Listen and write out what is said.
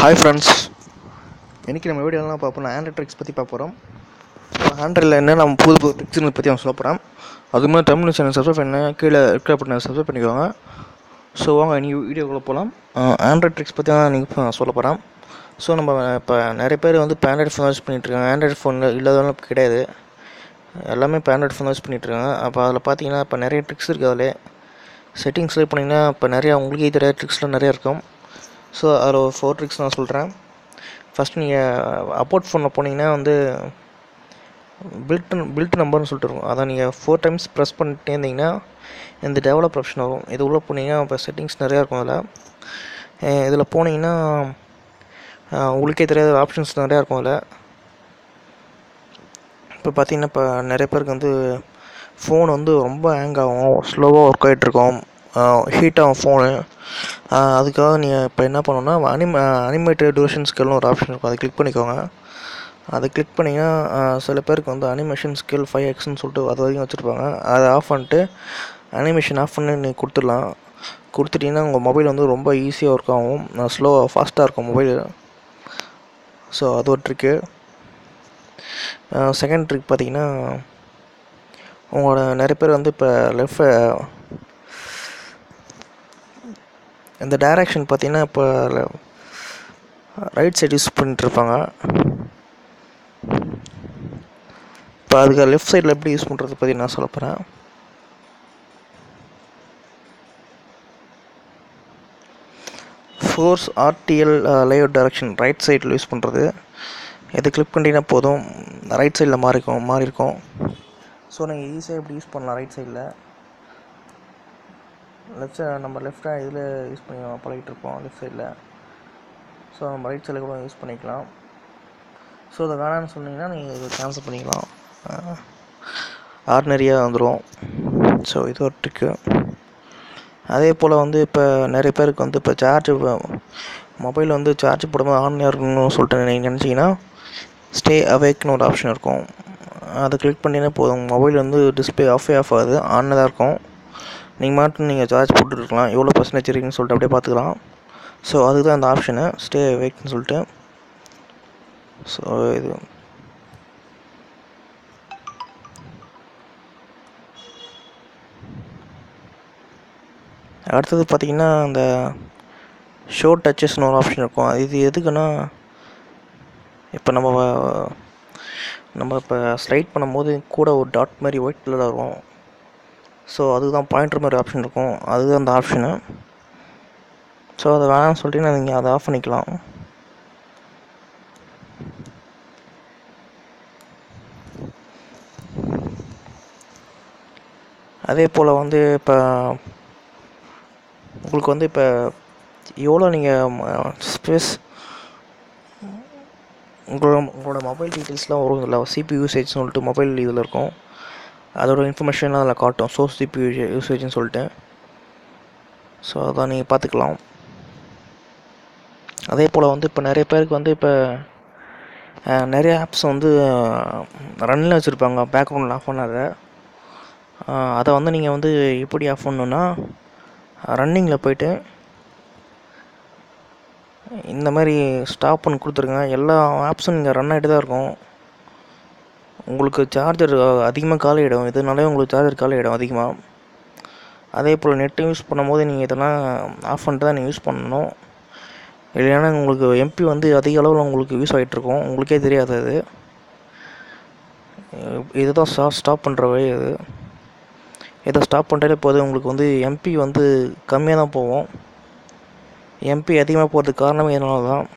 hi friends இன்றைக்கி நம்ம video என்ன பார்ப்போம் ஆண்ட்ராய்ட் ட்ரிக்ஸ் பற்றி பார்க்க போகிறோம் ஆண்ட்ராய்டில் என்ன நம்ம புது புது ட்ரிக்ஸ்னு பற்றி அவன் சொல்ல போகிறான் அதுக்கு முன்னாடி தமிழ் சேனல் சப்ஸ்கிரைப் பண்ண கீழே இருக்கிற பண்ண சப்ஸ்கிரைப் பண்ணிக்கோங்க ஸோ வாங்க இனி வீடியோக்குள்ளே போகலாம் ஆண்ட்ராய்ட் ட்ரிக்ஸ் பற்றி தான் நீங்கள் சொல்ல போகிறேன் ஸோ நம்ம இப்போ நிறைய பேர் வந்து இப்போ ஆண்ட்ராய்ட் ஃபோன் யூஸ் பண்ணிகிட்ருக்காங்க ஆண்ட்ராய்ட் ஃபோன் இல்லாதவங்களும் கிடையாது எல்லாமே இப்போ ஆண்ட்ராய்ட் ஃபோன் யூஸ் பண்ணிகிட்ருக்காங்க அப்போ அதில் பார்த்தீங்கன்னா இப்போ நிறைய ட்ரிக்ஸ் இருக்குது அதில் செட்டிங்ஸில் போனீங்கன்னா இப்போ நிறையா உங்களுக்கே தெரியாத ட்ரிக்ஸ்லாம் நிறையா இருக்கும் ஸோ அதில் ஒரு ஃபோர் ட்ரிக்ஸ் நான் சொல்கிறேன் ஃபஸ்ட் நீங்கள் அப்போர்ட் ஃபோனில் போனீங்கன்னா வந்து பில்ட் பில்ட் நம்பர்னு சொல்லிட்டு இருக்கும் அதை நீங்கள் ஃபோர் டைம்ஸ் ப்ரெஸ் பண்ணிட்டே இருந்தீங்கன்னா இந்த டெவலப் ஆப்ஷன் வரும் இது உள்ளே போனீங்கன்னா இப்போ செட்டிங்ஸ் நிறையா இருக்கும் அதில் இதில் போனீங்கன்னா உங்களுக்கே தெரியாத ஆப்ஷன்ஸ் நிறையா இருக்கும் அதில் இப்போ பார்த்தீங்கன்னா இப்போ நிறைய பேருக்கு வந்து ஃபோன் வந்து ரொம்ப ஹேங் ஆகும் ஸ்லோவாக ஒர்க் ஆகிட்ருக்கும் ஹீட் ஆகும் ஃபோனு அதுக்காக நீங்கள் இப்போ என்ன பண்ணணுன்னா அனிம அனிமேட்டட் டியூரேஷன் ஸ்கில்னு ஒரு ஆப்ஷன் இருக்கும் அதை கிளிக் பண்ணிக்கோங்க அதை கிளிக் பண்ணிங்கன்னா சில பேருக்கு வந்து அனிமேஷன் ஸ்கில் ஃபைவ் எக்ஸ்னு சொல்லிட்டு அது வரைக்கும் வச்சுருப்பாங்க அதை ஆஃப் பண்ணிட்டு அனிமேஷன் ஆஃப் பண்ணி நீங்கள் கொடுத்துடலாம் கொடுத்துட்டிங்கன்னா உங்கள் மொபைல் வந்து ரொம்ப ஈஸியாக ஒர்க் ஆகும் ஸ்லோவாக ஃபாஸ்ட்டாக இருக்கும் மொபைல் ஸோ அது ஒரு ட்ரிக்கு செகண்ட் ட்ரிக் பார்த்தீங்கன்னா உங்களோட நிறைய பேர் வந்து இப்போ லெஃப்ட் இந்த டைரக்ஷன் பார்த்தீங்கன்னா இப்போ ரைட் சைடு யூஸ் பண்ணிட்டுருப்பாங்க இப்போ அதுக்கு லெஃப்ட் சைடில் எப்படி யூஸ் பண்ணுறது பற்றி நான் சொல்ல போகிறேன் force RTL layout direction right சைடில் யூஸ் பண்ணுறது இதை கிளிக் பண்ணிட்டீங்கன்னா போதும் ரைட் சைடில் மாறிக்கும் மாறி இருக்கும் ஸோ நீங்கள் ஈஸியாக எப்படி யூஸ் பண்ணலாம் ரைட் சைடில் லெஃப்ட் சைடு நம்ம லெஃப்டாக இதில் யூஸ் பண்ணி பழகிட்டு இருப்போம் லெஃப்ட் சைடில் ஸோ நம்ம ரைட் சைடில் கூட யூஸ் பண்ணிக்கலாம் ஸோ இதை வேணான்னு சொன்னீங்கன்னா நீங்கள் இதை கேன்சல் பண்ணிக்கலாம் ஆர்டினரியாக வந்துடும் ஸோ இது ஒரு ட்ரிக்கு அதே போல் வந்து இப்போ நிறைய பேருக்கு வந்து இப்போ சார்ஜ் மொபைல் வந்து சார்ஜ் போடும்போது ஆன்லையாக இருக்கணும்னு சொல்லிட்டு நீங்கள் நினச்சிங்கன்னா ஸ்டே அவேக்னு ஒரு ஆப்ஷன் இருக்கும் அதை கிளிக் பண்ணிங்கன்னா போதும் மொபைல் வந்து டிஸ்பிளே ஆஃபே ஆஃப் ஆகுது ஆனில் தான் இருக்கும் நீங்கள் மாட்டும் நீங்கள் சார்ஜ் போட்டுருக்கலாம் எவ்வளோ பர்சன்டேஜ் இருக்குன்னு சொல்லிட்டு அப்படியே பார்த்துக்கலாம் ஸோ அதுக்கு தான் அந்த ஆப்ஷனு ஸ்டே அவேக்னு சொல்லிட்டு ஸோ இது அடுத்தது பார்த்திங்கன்னா அந்த ஷோ டச்சஸ்னு ஒரு ஆப்ஷன் இருக்கும் இது எதுக்குன்னா இப்போ நம்ம நம்ம இப்போ ஸ்லைட் பண்ணும்போது கூட ஒரு டாட் மாதிரி ஒயிட் கலரில் வரும் ஸோ அதுதான் பாயிண்டர் மாதிரி ஆப்ஷன் இருக்கும் அதுதான் அந்த ஆப்ஷனு ஸோ அதை வேணாம்னு சொல்லிட்டு நீங்கள் அதை ஆஃப் பண்ணிக்கலாம் அதே போல் வந்து இப்போ உங்களுக்கு வந்து இப்போ எவ்வளோ நீங்கள் ஸ்பேஸ் உங்களோட உங்களோட மொபைல் டீட்டெயில்ஸ்லாம் வரும் இதில் சிபி யூசேஜ் சொல்லிட்டு மொபைல் இதில் இருக்கும் அதோட இன்ஃபர்மேஷன்லாம் அதில் காட்டும் சோர்ஸ் சிபி யூசேஜ்னு சொல்லிட்டு ஸோ அதான் நீங்கள் பார்த்துக்கலாம் அதே போல் வந்து இப்போ நிறைய பேருக்கு வந்து இப்போ நிறைய ஆப்ஸ் வந்து ரன்னில் வச்சுருப்பாங்க பேக்ரவுண்டில் ஆஃப் பண்ணாத அதை வந்து நீங்கள் வந்து எப்படி ஆஃப் பண்ணணுன்னா ரன்னிங்கில் போயிட்டு இந்த மாதிரி ஸ்டாப் பண்ணி கொடுத்துருங்க எல்லா ஆப்ஸும் நீங்கள் ரன் ஆகிட்டு தான் இருக்கும் உங்களுக்கு சார்ஜர் அதிகமாக காலி ஆகிடும் இதனாலே உங்களுக்கு சார்ஜர் காலி ஆகிடும் அதிகமாக அதே போல் நெட்டு யூஸ் பண்ணும்போது நீங்கள் இதெல்லாம் ஆஃப் பண்ணிட்டு தான் நீங்கள் யூஸ் பண்ணணும் இல்லைன்னா உங்களுக்கு எம்பி வந்து அதிக அளவில் உங்களுக்கு யூஸ் ஆகிட்ருக்கும் உங்களுக்கே தெரியாது அது இதுதான் ஸ்டா ஸ்டாப் பண்ணுற வழி அது இதை ஸ்டாப் பண்ணிட்டாலே போதும் உங்களுக்கு வந்து எம்பி வந்து கம்மியாக தான் போகும் எம்பி அதிகமாக போகிறதுக்கு காரணமே இதனால தான்